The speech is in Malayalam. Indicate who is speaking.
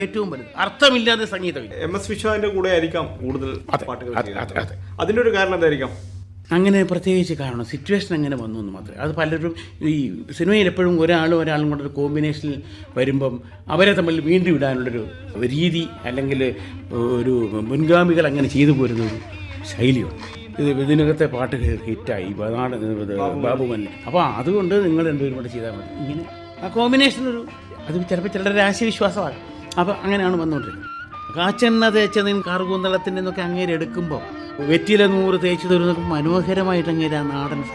Speaker 1: ഏറ്റവും വലുത് അർത്ഥമില്ലാതെ സംഗീതമില്ല
Speaker 2: എം എസ് വിശ്വനാഥിന്റെ കൂടെ ആയിരിക്കാം കൂടുതൽ
Speaker 1: അതെ,
Speaker 2: പാട്ടുകൾ
Speaker 1: അതെ,
Speaker 2: ചെയ്യുന്നത്.
Speaker 1: അതെ, അതെ.
Speaker 2: അതിന്റെ ഒരു കാരണം എന്തായിരിക്കാം
Speaker 1: അങ്ങനെ പ്രത്യേകിച്ച് കാരണം സിറ്റുവേഷൻ അങ്ങനെ വന്നു എന്ന് മാത്രമേ അത് പലരും ഈ സിനിമയിൽ എപ്പോഴും ഒരാളും ഒരാളും കൂടെ ഒരു കോമ്പിനേഷനിൽ വരുമ്പം അവരെ തമ്മിൽ വീണ്ടും ഇടാനുള്ളൊരു രീതി അല്ലെങ്കിൽ ഒരു മുൻഗാമികൾ അങ്ങനെ ചെയ്തു പോരുന്ന ഒരു ശൈലിയുണ്ട് ഇത് ഇതിനകത്തെ പാട്ടുകൾ ഹിറ്റായി നാട് ഇത് ബാബുമൻ അപ്പോൾ അതുകൊണ്ട് നിങ്ങൾ രണ്ടുപേരും കൂടെ ചെയ്താൽ മതി ഇങ്ങനെ ആ കോമ്പിനേഷൻ ഒരു അത് ചിലപ്പോൾ ചിലരുടെ രാശിവിശ്വാസമാണ് അപ്പോൾ അങ്ങനെയാണ് വന്നുകൊണ്ടിരിക്കുന്നത് കാച്ചെണ്ണ തേച്ചതിൻ കാർകൂന്തളത്തിൻ്റെ എന്നൊക്കെ അങ്ങേര് എടുക്കുമ്പോൾ വെറ്റില നൂറ് തേച്ച് തരുന്നൊക്കെ മനോഹരമായിട്ട് അങ്ങേര് ആ നാടൻ